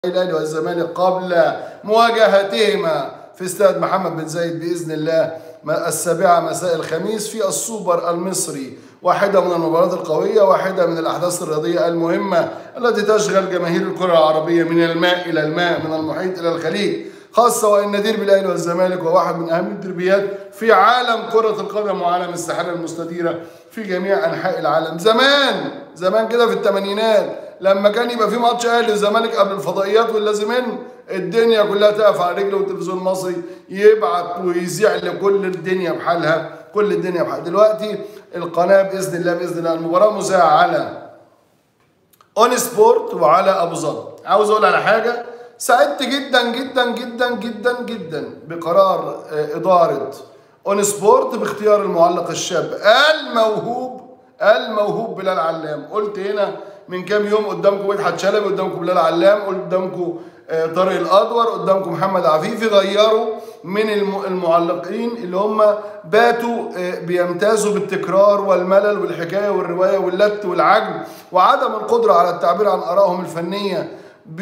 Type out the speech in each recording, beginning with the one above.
الاهلي والزمالك قبل مواجهتهما في استاد محمد بن زايد باذن الله السابعه مساء الخميس في السوبر المصري واحده من المباريات القويه واحده من الاحداث الرياضيه المهمه التي تشغل جماهير الكره العربيه من الماء الى الماء من المحيط الى الخليج خاصه وان ديربي الاهلي والزمالك هو واحد من اهم الدربيات في عالم كره القدم وعالم الساحره المستديره في جميع انحاء العالم زمان زمان كده في الثمانينات لما كان يبقى في ماتش اهلي والزمالك قبل الفضائيات واللازمين الدنيا كلها تقف على رجله والتلفزيون المصري يبعت ويذيع لكل الدنيا بحالها كل الدنيا بحالها دلوقتي القناه باذن الله باذن الله المباراه مذاعه على اون سبورت وعلى ابو ظبي عاوز اقول على حاجه سعدت جدا جدا جدا جدا جدا بقرار اداره اون سبورت باختيار المعلق الشاب الموهوب الموهوب بلال علام قلت هنا من كام يوم قدامكم مدحت شلبي قدامكم بلال علام قدامكم طارق الادور قدامكم محمد عفيفي غيروا من المعلقين اللي هم باتوا بيمتازوا بالتكرار والملل والحكايه والروايه واللت والعجن وعدم القدره على التعبير عن ارائهم الفنيه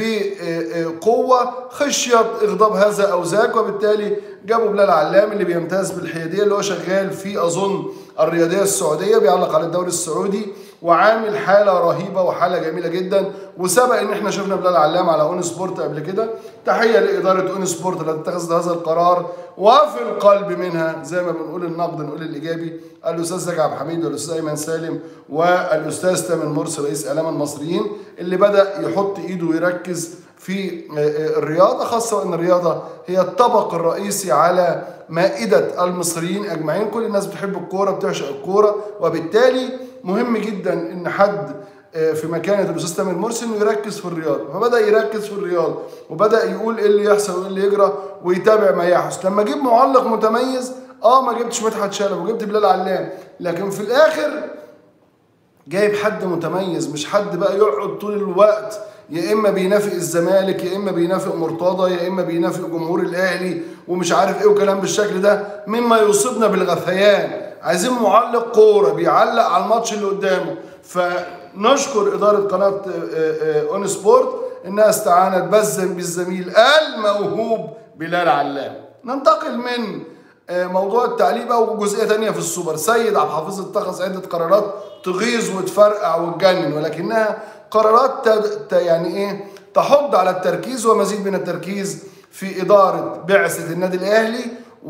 بقوه خشيه اغضاب هذا او ذاك وبالتالي جابوا بلال علام اللي بيمتاز بالحياديه اللي هو شغال في اظن الرياضيه السعوديه بيعلق على الدوري السعودي وعامل حاله رهيبه وحاله جميله جدا وسبق ان احنا شفنا بلال علام على اون سبورت قبل كده تحيه لاداره اون سبورت التي اتخذت هذا القرار وفي القلب منها زي ما بنقول النقد نقول الايجابي الاستاذ زكي عبد الحميد والاستاذ ايمن سالم والاستاذ تامر مرسي رئيس اعلام المصريين اللي بدا يحط ايده ويركز في الرياضه خاصه ان الرياضه هي الطبق الرئيسي على مائده المصريين اجمعين كل الناس بتحب الكوره بتعشق الكوره وبالتالي مهم جدا ان حد في مكانه الاستاذ تامر مرسي انه يركز في الرياضه فبدا يركز في الرياضه وبدا يقول ايه اللي يحصل وايه اللي يجرى ويتابع ما يحدث لما اجيب معلق متميز اه ما جبتش مدحت شلبي وجبت بلال علام لكن في الاخر جايب حد متميز مش حد بقى يقعد طول الوقت يا اما بينافق الزمالك يا اما بينافق مرتضى يا اما بينافق جمهور الاهلي ومش عارف ايه وكلام بالشكل ده مما يصيبنا بالغثيان عايزين معلق كوره بيعلق على الماتش اللي قدامه فنشكر اداره قناه اون سبورت انها استعانت بس بالزميل الموهوب بلال علام ننتقل من موضوع التعليق بقى وجزئيه ثانيه في السوبر سيد عبد الحفيظ اتخذ عده قرارات تغيظ وتفرقع وتجنن ولكنها قرارات يعني ايه تحض على التركيز ومزيد من التركيز في اداره بعثه النادي الاهلي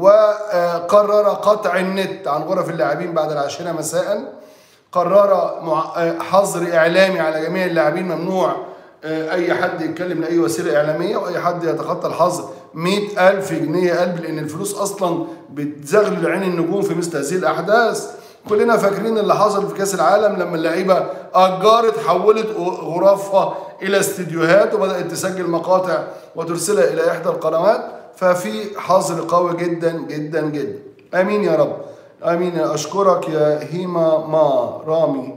وقرر قطع النت عن غرف اللاعبين بعد العاشرة مساء قرر حظر إعلامي على جميع اللاعبين ممنوع أي حد يتكلم لأي وسيلة إعلامية وأي حد يتخطى الحظر مئة ألف جنيه قلب لأن الفلوس أصلا بتزغلل عين النجوم في مثل هذه الأحداث كلنا فاكرين اللي حصل في كاس العالم لما اللعيبه اجرت حولت غرفها الى استديوهات وبدات تسجل مقاطع وترسلها الى احدى القنوات ففي حظر قوي جدا جدا جدا امين يا رب امين اشكرك يا هيما ما رامي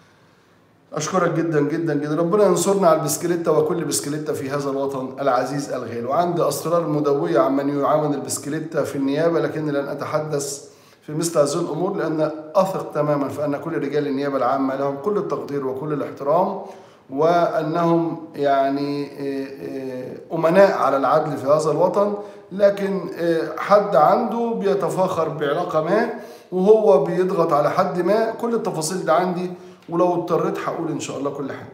اشكرك جدا جدا جدا ربنا ينصرنا على البسكليتة وكل بسكليتة في هذا الوطن العزيز الغالي وعندي اسرار مدويه عمن يعاون البسكليتة في النيابه لكني لن اتحدث في مثل هذه الامور لان اثق تماما في ان كل رجال النيابه العامه لهم كل التقدير وكل الاحترام وانهم يعني امناء على العدل في هذا الوطن لكن حد عنده بيتفاخر بعلاقه ما وهو بيضغط على حد ما كل التفاصيل دي عندي ولو اضطريت هقول ان شاء الله كل حاجه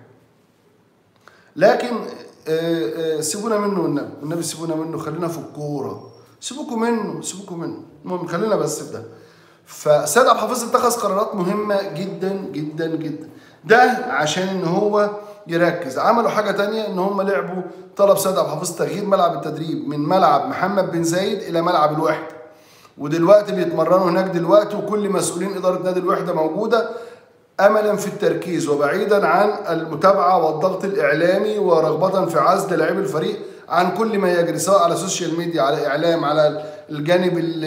لكن سيبونا منه والنبي والنبي سيبونا منه خلينا في الكوره سيبوكم منه سيبوكم منه المهم خلينا بس في ده فسيد عبد الحفيظ اتخذ قرارات مهمه جدا جدا جدا ده عشان ان هو يركز عملوا حاجه تانية ان هم لعبوا طلب سيد عبد الحفيظ تغيير ملعب التدريب من ملعب محمد بن زايد الى ملعب الوحده ودلوقتي بيتمرنوا هناك دلوقتي وكل مسؤولين اداره نادي الوحده موجوده املا في التركيز وبعيدا عن المتابعه والضغط الاعلامي ورغبه في عزل لاعبي الفريق عن كل ما يجري سواء على السوشيال ميديا على اعلام على الجانب ال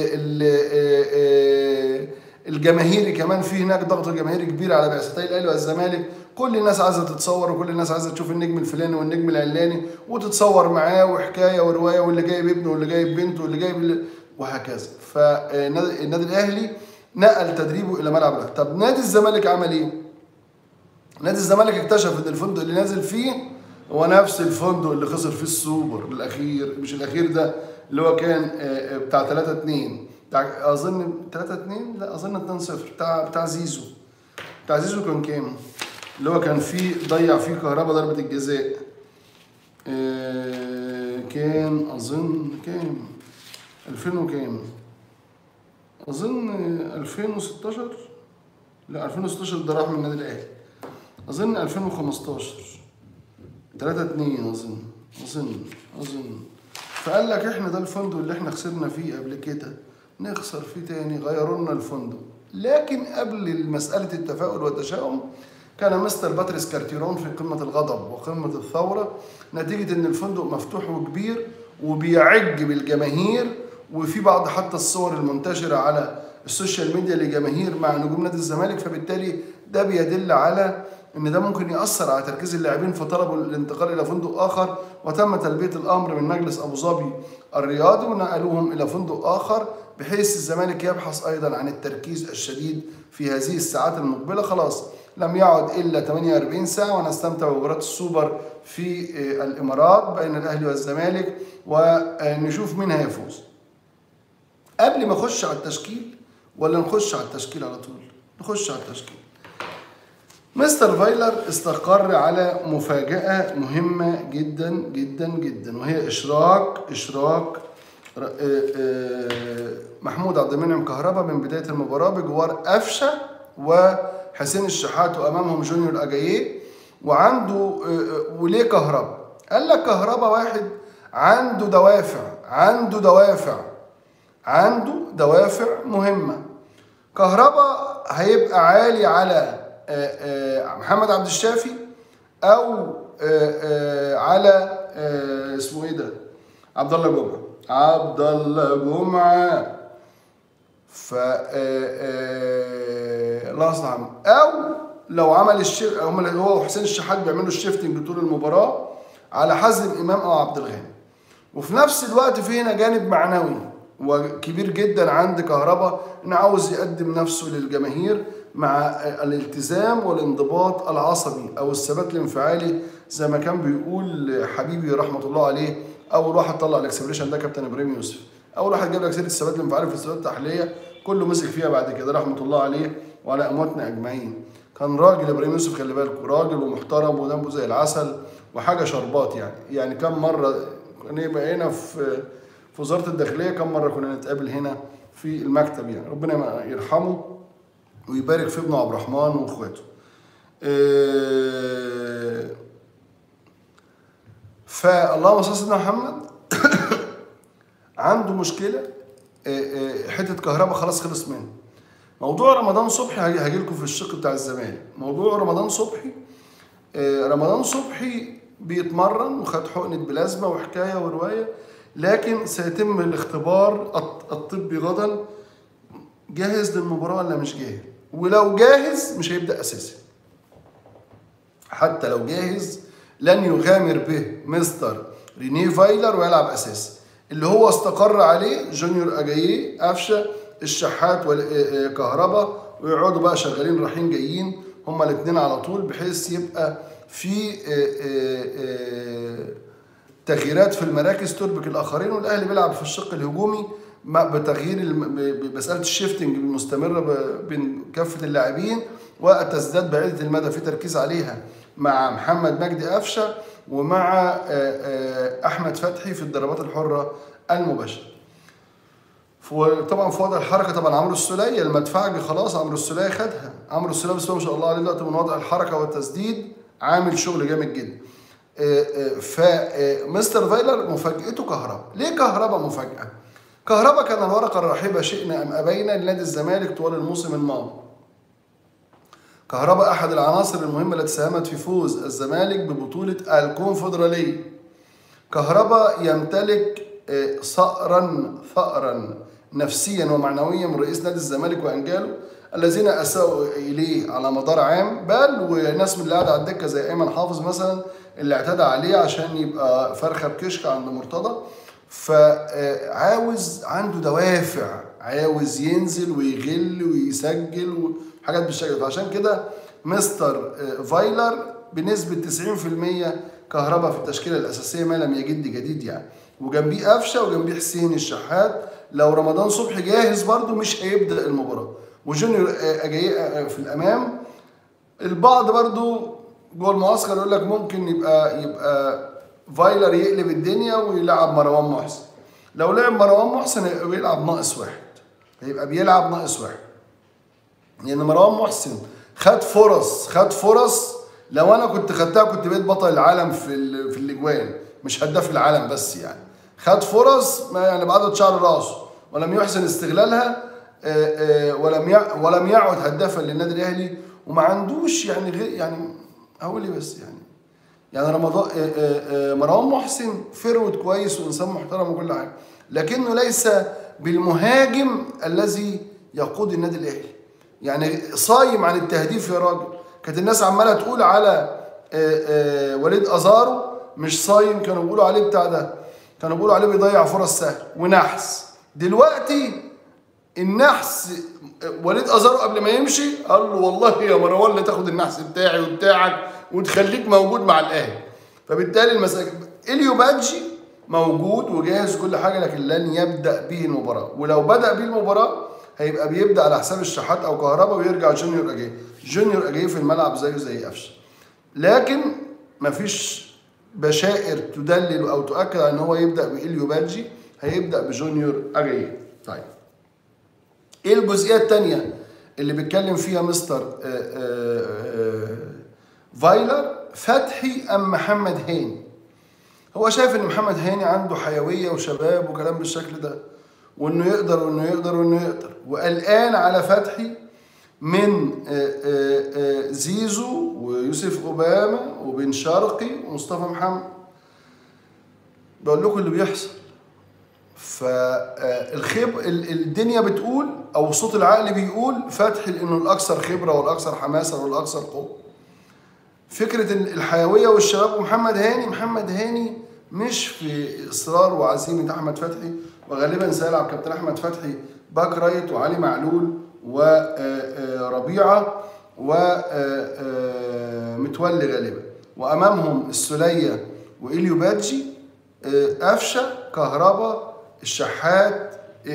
ال الجماهيري كمان في هناك ضغط جماهيري كبير على بعثتي الاهلي والزمالك كل الناس عايزه تتصور وكل الناس عايزه تشوف النجم الفلاني والنجم العلاني وتتصور معاه وحكايه وروايه واللي جايب ابنه واللي جايب بنته واللي جايب وهكذا فالنادي الاهلي نقل تدريبه الى ملعب الأهلي. طب نادي الزمالك عمل ايه؟ نادي الزمالك اكتشف ان الفندق اللي نازل فيه هو نفس الفندق اللي خسر فيه السوبر الاخير مش الاخير ده اللي هو كان آه، آه، بتاع 3 2 بتاع اظن 3 2 لا اظن 2 0 بتاع بتاع زيزو بتاع زيزو كان كام؟ اللي هو كان فيه ضيع فيه كهربا ضربة الجزاء آه، كان اظن كام 2000 وكام اظن 2016 لا 2016 ده راح من النادي الاهلي اظن 2015 3 2 اظن اظن اظن فقال لك احنا ده الفندق اللي احنا خسرنا فيه قبل كده نخسر فيه تاني غيروا لنا الفندق لكن قبل مسألة التفاؤل والتشاؤم كان مستر باتريس كارتيرون في قمة الغضب وقمة الثورة نتيجة ان الفندق مفتوح وكبير وبيعج بالجماهير وفي بعض حتى الصور المنتشرة على السوشيال ميديا لجماهير مع نجوم نادي الزمالك فبالتالي ده بيدل على ان ده ممكن ياثر على تركيز اللاعبين فطلبوا الانتقال الى فندق اخر وتم تلبيه الامر من مجلس ابو ظبي الرياضي ونقلوهم الى فندق اخر بحيث الزمالك يبحث ايضا عن التركيز الشديد في هذه الساعات المقبله خلاص لم يعد الا 48 ساعه ونستمتع بمباراه السوبر في آه، الامارات بين الاهلي والزمالك ونشوف مين هيفوز قبل ما اخش على التشكيل ولا نخش على التشكيل على طول نخش على التشكيل مستر فايلر استقر على مفاجأة مهمة جدا جدا جدا وهي إشراك إشراك ر- آه، آه، محمود عبد المنعم كهربا من بداية المباراة بجوار قفشة وحسين الشحات وأمامهم جونيور أجاييه وعنده آه، آه، وليه كهربا؟ قال لك كهربا واحد عنده دوافع عنده دوافع عنده دوافع مهمة كهربا هيبقى عالي على آه، آه، محمد عبد الشافي او آه، آه، على آه، اسمه ايه ده عبد الله جمعه عبد الله جمعه ف آه، آه، الله يصلح او لو عمل الشيف هم اللي هو حسين الشحات بيعملوا الشيفتنج طول المباراه على حازم امام او عبد الغني وفي نفس الوقت في هنا جانب معنوي وكبير جدا عند كهربا انه عاوز يقدم نفسه للجماهير مع الالتزام والانضباط العصبي او الثبات الانفعالي زي ما كان بيقول حبيبي رحمه الله عليه اول واحد طلع الاكسبريشن ده كابتن ابراهيم يوسف اول واحد جاب لك سيره الثبات الانفعالي في الثبات التحليليه كله مسك فيها بعد كده رحمه الله عليه وعلى امواتنا اجمعين كان راجل ابراهيم يوسف خلي بالكم راجل ومحترم ودمه زي العسل وحاجه شربات يعني يعني كم مره نبقى هنا في في وزاره الداخليه كم مره كنا نتقابل هنا في المكتب يعني ربنا يرحمه ويبارك في ابنه عبد الرحمن واخواته إيه فاللهم صل على سيدنا محمد عنده مشكله إيه إيه حته كهرباء خلاص خلص منه موضوع رمضان صبحي هاجي هاجي لكم في الشق بتاع الزمالك موضوع رمضان صبحي آه، رمضان صبحي بيتمرن وخد حقنة بلازما وحكاية ورواية لكن سيتم الاختبار الط- الطبي غدا جاهز للمباراة ولا مش جاهز ولو جاهز مش هيبدأ أساسي حتى لو جاهز لن يغامر به مستر رينيه فايلر ويلعب اساسي اللي هو استقر عليه جونيور اجاييه قفشه الشحات وكهربا ويقعدوا بقى شغالين رايحين جايين هما الاثنين على طول بحيث يبقى في آه، آه، آه، تغييرات في المراكز تربك الاخرين والاهلي بيلعب في الشق الهجومي مع- بتغيير الم- ب- بمساله الشيفتنج المستمره ب- بين كافه اللاعبين والتسديدات بعيده المدى في تركيز عليها مع محمد مجدي قفشه ومع آه، آه، احمد فتحي في الضربات الحره المباشره. فو- طبعا في وضع الحركه طبعا عمرو السوليه المدفعجي خلاص عمرو السوليه خدها عمرو السوليه بسم الله ما شاء الله عليه دلوقتي من وضع الحركه والتسديد عامل شغل جامد جدا فمستر فايلر مفاجأته كهربا ليه كهربا مفاجأة كهربا كان الورقة الرحيبة شئنا أم أبينا لنادي الزمالك طوال الموسم الماضي كهربا أحد العناصر المهمة التي ساهمت في فوز الزمالك ببطولة الكونفدرالية كهربا يمتلك آه، ثأرا ثأرا نفسيا ومعنويا من رئيس نادي الزمالك وأنجاله الذين أساءوا إليه على مدار عام بل وناس من اللي قاعدة على الدكة زي أيمن حافظ مثلا اللي اعتدى عليه عشان يبقى فرخة بكشك عند مرتضى فعاوز عنده دوافع عاوز ينزل ويغل ويسجل وحاجات بالشكل ده فعشان كده مستر آه، فايلر بنسبة 90% كهربا في التشكيله الاساسيه ما لم يجد جديد يعني وجنبيه قفشه وجنبيه حسين الشحات لو رمضان صبحي جاهز برده مش هيبدا المباراه وجونيور اجاي في الامام البعض برضو جوه المعسكر يقول لك ممكن يبقى يبقى فايلر يقلب الدنيا ويلعب مروان محسن لو لعب مروان محسن هيبقى بيلعب ناقص واحد هيبقى بيلعب ناقص واحد لان يعني مروان محسن خد فرص خد فرص لو انا كنت خدتها كنت بقيت بطل العالم في في الاجوان مش هداف العالم بس يعني خد فرص ما يعني بعدد شعر راسه ولم يحسن استغلالها ولم ولم يعد هدافا للنادي الاهلي وما عندوش يعني غير يعني هقول ايه بس يعني يعني رمضان مروان محسن فرود كويس وانسان محترم وكل حاجه لكنه ليس بالمهاجم الذي يقود النادي الاهلي يعني صايم عن التهديف يا راجل كانت الناس عماله تقول على وليد ازارو مش صايم كانوا بيقولوا عليه بتاع ده كانوا بيقولوا عليه بيضيع فرص سهل ونحس دلوقتي النحس وليد ازارو قبل ما يمشي قال له والله يا مروان لا تاخد النحس بتاعي وبتاعك وتخليك موجود مع الاهلي فبالتالي المساجد اليو بادجي موجود وجاهز كل حاجه لكن لن يبدا به المباراه ولو بدا به المباراه هيبقى بيبدا على حساب الشحات او كهربا ويرجع جونيور اجاي جونيور اجاي في الملعب زيه زي قفشه لكن مفيش بشائر تدلل او تؤكد ان هو يبدا باليو بادجي هيبدا بجونيور اجاي طيب ايه الجزئيه الثانيه اللي بيتكلم فيها مستر آآ آآ فايلر فتحي ام محمد هاني هو شايف ان محمد هاني عنده حيويه وشباب وكلام بالشكل ده وانه يقدر وانه يقدر وانه يقدر وقلقان على فتحي من زيزو ويوسف اوباما وبن شرقي ومصطفى محمد بقول لكم اللي بيحصل فالخب الدنيا بتقول او صوت العقل بيقول فتحي لانه الاكثر خبره والاكثر حماسه والاكثر قوه فكره الحيويه والشباب ومحمد هاني محمد هاني مش في اصرار وعزيمه احمد فتحي وغالبا سيلعب كابتن احمد فتحي باك رايت وعلي معلول وربيعه ومتولي غالبا وامامهم السليه واليو بادجي قفشه كهربا الشحات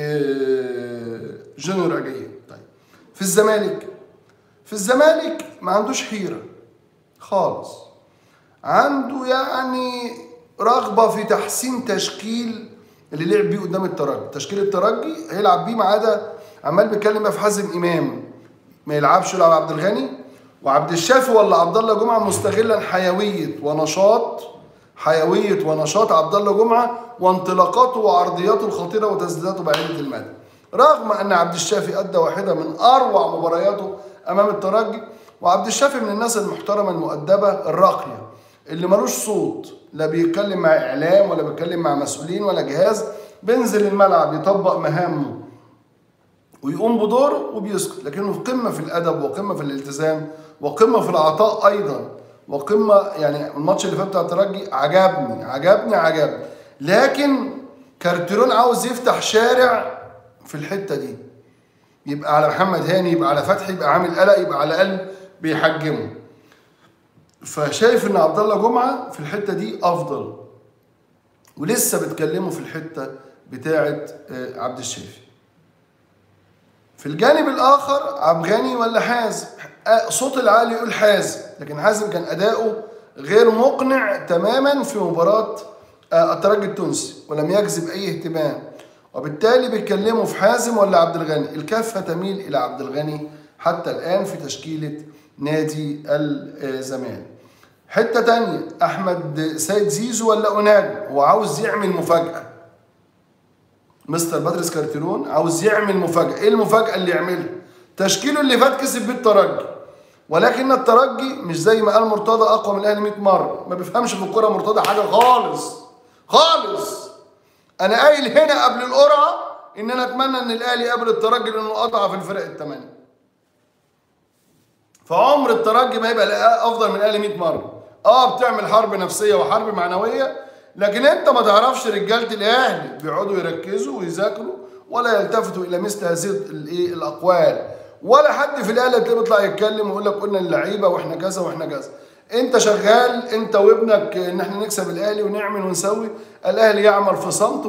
جونيور اجايين طيب في الزمالك في الزمالك ما عندوش حيره خالص عنده يعني رغبه في تحسين تشكيل اللي لعب بيه قدام الترجي تشكيل الترجي هيلعب بيه ما عدا عمال بيتكلم بقى في حازم امام ما يلعبش يلعب عبد الغني وعبد الشافي ولا عبد الله جمعه مستغلا حيويه ونشاط حيويه ونشاط عبد الله جمعه وانطلاقاته وعرضياته الخطيره وتسديداته بعيده المدى رغم ان عبد الشافي ادى واحده من اروع مبارياته امام الترجي وعبد الشافي من الناس المحترمه المؤدبه الراقيه اللي ملوش صوت لا بيتكلم مع اعلام ولا بيتكلم مع مسؤولين ولا جهاز بينزل الملعب يطبق مهامه ويقوم بدوره وبيسكت لكنه قمه في الادب وقمه في الالتزام وقمه في العطاء ايضا وقمه يعني الماتش اللي فات بتاع الترجي عجبني عجبني عجبني لكن كارتيرون عاوز يفتح شارع في الحته دي يبقى على محمد هاني يبقى على فتحي يبقى عامل قلق يبقى على الاقل بيحجمه فشايف ان عبد الله جمعه في الحته دي افضل ولسه بتكلموا في الحته بتاعه عبد الشافي في الجانب الاخر عبد غني ولا حازم صوت العالي يقول حازم لكن حازم كان اداؤه غير مقنع تماما في مباراه الترجي التونسي ولم يجذب اي اهتمام وبالتالي بيتكلموا في حازم ولا عبد الغني الكفه تميل الى عبد الغني حتى الان في تشكيله نادي الزمالك حته تانية احمد سيد زيزو ولا اوناجو هو عاوز يعمل مفاجاه مستر باتريس كارتيرون عاوز يعمل مفاجاه ايه المفاجاه اللي يعملها تشكيله اللي فات كسب بيه الترجي ولكن الترجي مش زي ما قال مرتضى اقوى من الاهلي 100 مره ما بيفهمش في الكوره مرتضى حاجه خالص خالص انا قايل هنا قبل القرعه ان انا اتمنى ان الاهلي يقابل الترجي لانه اضعف الفرق الثمانيه فعمر الترجي ما يبقى افضل من الاهلي 100 مره اه بتعمل حرب نفسيه وحرب معنويه لكن انت ما تعرفش رجاله الاهلي بيقعدوا يركزوا ويذاكروا ولا يلتفتوا الى مثل هذه الايه الاقوال ولا حد في الاهلي تلاقيه بيطلع يتكلم ويقول لك قلنا اللعيبه واحنا كذا واحنا كذا انت شغال انت وابنك ان احنا نكسب الاهلي ونعمل ونسوي الاهلي يعمل في صمت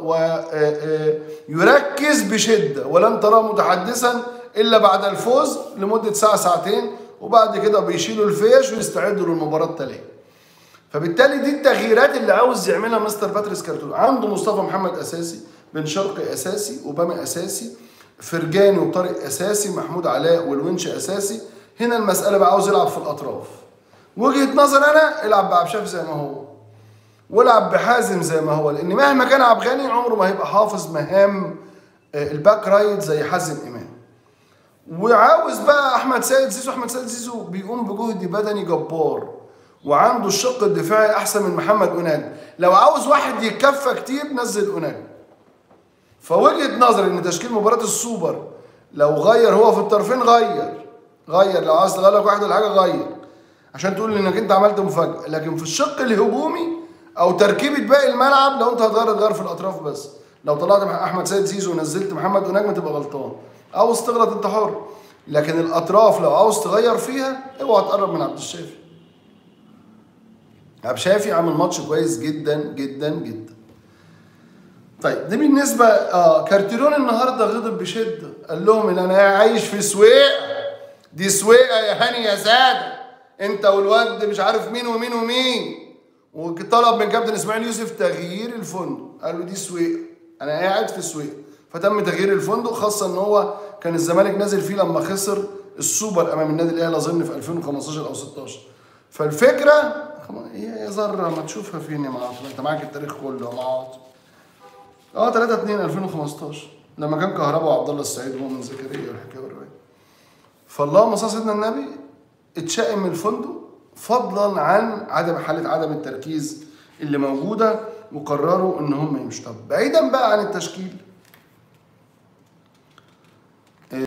ويركز بشده ولن تراه متحدثا الا بعد الفوز لمده ساعه ساعتين وبعد كده بيشيلوا الفيش ويستعدوا للمباراه التاليه فبالتالي دي التغييرات اللي عاوز يعملها مستر باتريس كارتون عنده مصطفى محمد اساسي بن شرقي اساسي اوباما اساسي فرجاني وطارق اساسي محمود علاء والونش اساسي هنا المساله بقى عاوز يلعب في الاطراف وجهه نظر انا العب بعبد الشافي زي ما هو والعب بحازم زي ما هو لان مهما كان عبد الغني عمره ما هيبقى حافظ مهام الباك رايت زي حازم امام وعاوز بقى احمد سيد زيزو احمد سيد زيزو بيقوم بجهد بدني جبار وعنده الشق الدفاعي احسن من محمد اوناجي لو عاوز واحد يتكفى كتير نزل اوناجي فوجهه نظري ان تشكيل مباراه السوبر لو غير هو في الطرفين غير غير لو عاوز تغير لك واحد ولا حاجه غير عشان تقول انك انت عملت مفاجاه لكن في الشق الهجومي او تركيبه باقي الملعب لو انت هتغير تغير في الاطراف بس لو طلعت احمد سيد زيزو ونزلت محمد اوناجم تبقى غلطان عاوز تغلط انت حر لكن الاطراف لو عاوز تغير فيها اوعى تقرب من عبد الشافي عبد الشافي عامل ماتش كويس جدا جدا جدا طيب دي بالنسبه اه كارتيرون النهارده غضب بشده قال لهم ان انا عايش في سويق دي سويقه يا هاني يا ساده انت والواد مش عارف مين ومين ومين وطلب من كابتن اسماعيل يوسف تغيير الفندق قال له دي سويقه انا قاعد في سويقه فتم تغيير الفندق خاصه ان هو كان الزمالك نازل فيه لما خسر السوبر امام النادي الاهلي اظن في 2015 او 16 فالفكره هي يا ذره ما تشوفها فين يا معاطف انت معاك التاريخ كله يا معاطف اه 3 2 2015 لما كان كهربا وعبد الله السعيد ومؤمن زكريا والحكايه والروايه فاللهم صل سيدنا النبي اتشائم من الفندق فضلا عن عدم حاله عدم التركيز اللي موجوده وقرروا ان هم يمشوا طب بعيدا بقى عن التشكيل